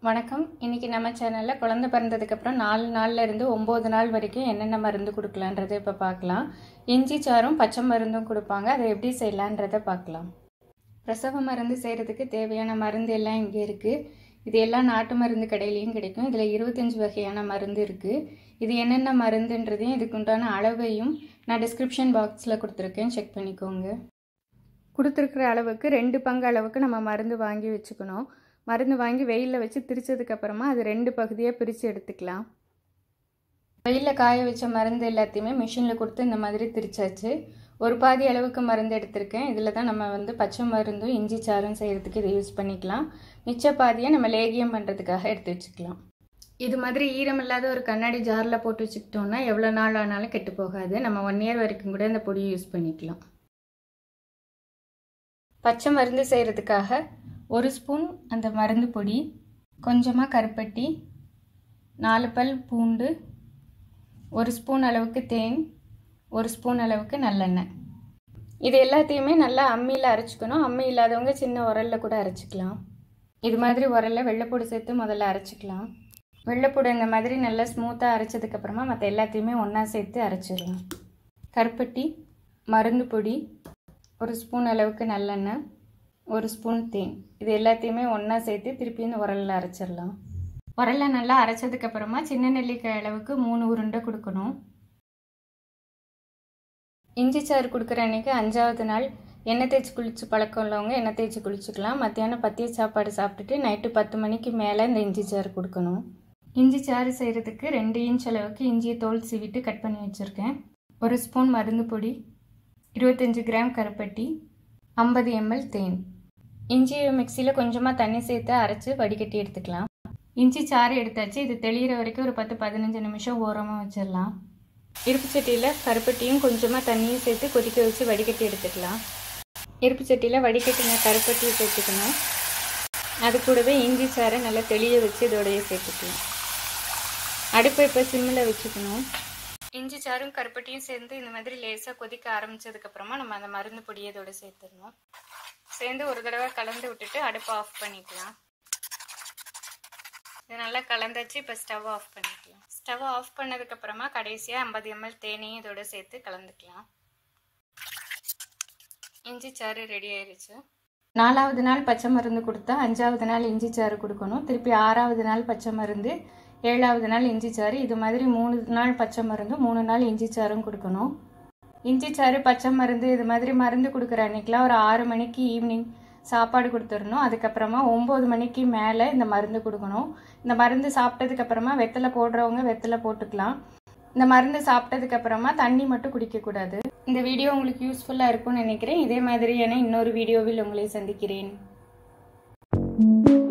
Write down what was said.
வணக்கம் இன்னைக்கு நம்ம சேனலில் குழந்தை பிறந்ததுக்கப்புறம் நாலு நாள்ல இருந்து ஒம்பது நாள் வரைக்கும் என்னென்ன மருந்து கொடுக்கலான்றதை இப்போ பார்க்கலாம் இஞ்சி சாறும் பச்சை மருந்தும் கொடுப்பாங்க அதை எப்படி செய்யலான்றதை பார்க்கலாம் பிரசவ மருந்து செய்கிறதுக்கு தேவையான மருந்து எல்லாம் இங்கே இருக்குது இது எல்லாம் நாட்டு மருந்து கடையிலையும் கிடைக்கும் இதில் இருபத்தஞ்சி வகையான மருந்து இருக்குது இது என்னென்ன மருந்துன்றதையும் இதுக்குண்டான அளவையும் நான் டிஸ்கிரிப்ஷன் பாக்ஸில் கொடுத்துருக்கேன் செக் பண்ணிக்கோங்க கொடுத்துருக்குற அளவுக்கு ரெண்டு பங்கு அளவுக்கு நம்ம மருந்து வாங்கி வச்சுக்கணும் மருந்து வாங்கி வெயிலில் வச்சு திரிச்சதுக்கப்புறமா அது ரெண்டு பகுதியாக பிரித்து எடுத்துக்கலாம் வெயிலில் காய வச்ச மருந்து எல்லாத்தையுமே மிஷினில் கொடுத்து இந்த மாதிரி திரிச்சாச்சு ஒரு பாதி அளவுக்கு மருந்து எடுத்திருக்கேன் இதில் தான் நம்ம வந்து பச்சை மருந்தும் இஞ்சி சாறும் செய்கிறதுக்கு இதை யூஸ் பண்ணிக்கலாம் மிச்ச பாதியை நம்ம லேகியம் பண்ணுறதுக்காக எடுத்து வச்சுக்கலாம் இது மாதிரி ஈரம் இல்லாத ஒரு கண்ணாடி ஜாரில் போட்டு வச்சுக்கிட்டோம்னா எவ்வளோ நாள் ஆனாலும் கெட்டு போகாது நம்ம ஒன் இயர் வரைக்கும் கூட இந்த பொடியை யூஸ் பண்ணிக்கலாம் பச்சை மருந்து செய்கிறதுக்காக ஒரு ஸ்பூன் அந்த மருந்து பொடி கொஞ்சமாக கருப்பட்டி நாலு பல் பூண்டு ஒரு ஸ்பூன் அளவுக்கு தேன் ஒரு ஸ்பூன் அளவுக்கு நல்லெண்ணெய் இது எல்லாத்தையுமே நல்லா அம்மியில் அரைச்சிக்கணும் அம்மி இல்லாதவங்க சின்ன உரலில் கூட அரைச்சிக்கலாம் இது மாதிரி உரலில் வெள்ளைப்பூடு சேர்த்து முதல்ல அரைச்சிக்கலாம் வெள்ளைப்பூடு இந்த மாதிரி நல்லா ஸ்மூத்தாக அரைச்சதுக்கப்புறமா மற்ற எல்லாத்தையுமே ஒன்றா சேர்த்து அரைச்சிடலாம் கருப்பட்டி மருந்து பொடி ஒரு ஸ்பூன் அளவுக்கு நல்லெண்ணெய் ஒரு ஸ்பூன் தேன் இது எல்லாத்தையுமே ஒன்றா சேர்த்து திருப்பி இந்த உரலில் அரைச்சிடலாம் உரலில் நல்லா அரைச்சதுக்கப்புறமா சின்ன நெல்லிக்காய் அளவுக்கு மூணு உருண்டை கொடுக்கணும் இஞ்சி சாறு கொடுக்குற அன்றைக்கி அஞ்சாவது நாள் எண்ணெய் தேய்ச்சி குளிச்சு பழக்கம் உள்ளவங்க எண்ணெய் தேய்ச்சி குளிச்சுக்கலாம் மத்தியானம் பத்திய சாப்பாடு சாப்பிட்டுட்டு நைட்டு பத்து மணிக்கு மேலே இந்த இஞ்சி சாறு கொடுக்கணும் இஞ்சி சாறு செய்கிறதுக்கு ரெண்டு இன்ச் அளவுக்கு இஞ்சியை தோல் சீவிட்டு கட் பண்ணி வச்சுருக்கேன் ஒரு ஸ்பூன் மருந்து பொடி இருபத்தஞ்சி கிராம் கருப்பட்டி ஐம்பது எம்எல் தேன் இஞ்சியை மிக்சியில் கொஞ்சமாக தண்ணி சேர்த்து அரைச்சி வடிகட்டி எடுத்துக்கலாம் இஞ்சி சாறு எடுத்தாச்சு இது தெளிகிற வரைக்கும் ஒரு பத்து பதினஞ்சு நிமிஷம் ஓரமாக வச்சிடலாம் இருப்பு சட்டியில் கருப்பட்டியும் கொஞ்சமாக தண்ணியும் சேர்த்து கொதிக்க வச்சு வடிகட்டி எடுத்துக்கலாம் இருப்பு சட்டியில் வடிகட்டின கருப்பட்டியை சேர்த்துக்கணும் அது கூடவே இஞ்சி சாறை நல்லா தெளிய வச்சு இதோடைய சேர்த்துக்கலாம் அடுப்பை இப்போ சிம்மில் வச்சுக்கணும் இஞ்சி சாறும் கருப்பட்டியும் சேர்ந்து இந்த மாதிரி லேசாக கொதிக்க ஆரம்பிச்சதுக்கப்புறமா நம்ம அந்த மருந்து பொடியை இதோட சேர்த்துடணும் சேர்ந்து ஒரு தடவை கலந்து விட்டுட்டு அடுப்பை ஆஃப் பண்ணிக்கலாம் இது நல்லா கலந்தாச்சு இப்போ ஸ்டவ் ஆஃப் பண்ணிக்கலாம் ஸ்டவ் ஆஃப் பண்ணதுக்கப்புறமா கடைசியாக ஐம்பது எம்எல் தேனையும் இதோட சேர்த்து கலந்துக்கலாம் இஞ்சி சாறு ரெடி ஆயிடுச்சு நாலாவது நாள் பச்சை மருந்து கொடுத்தா அஞ்சாவது நாள் இஞ்சி சாறு கொடுக்கணும் திருப்பி ஆறாவது நாள் பச்சை மருந்து ஏழாவது நாள் இஞ்சி சாறு இது மாதிரி மூணு நாள் பச்சை மருந்தும் மூணு நாள் இஞ்சி சாறும் கொடுக்கணும் இஞ்சி சாறு பச்சை மருந்து இது மாதிரி மருந்து கொடுக்குற அன்னைக்கெலாம் ஒரு ஆறு மணிக்கு ஈவினிங் சாப்பாடு கொடுத்துடணும் அதுக்கப்புறமா ஒம்பது மணிக்கு மேலே இந்த மருந்து கொடுக்கணும் இந்த மருந்து சாப்பிட்டதுக்கப்புறமா வெத்தலை போடுறவங்க வெத்தலை போட்டுக்கலாம் இந்த மருந்து சாப்பிட்டதுக்கப்புறமா தண்ணி மட்டும் குடிக்கக்கூடாது இந்த வீடியோ உங்களுக்கு யூஸ்ஃபுல்லாக இருக்கும்னு நினைக்கிறேன் இதே மாதிரியான இன்னொரு வீடியோவில் உங்களை சந்திக்கிறேன்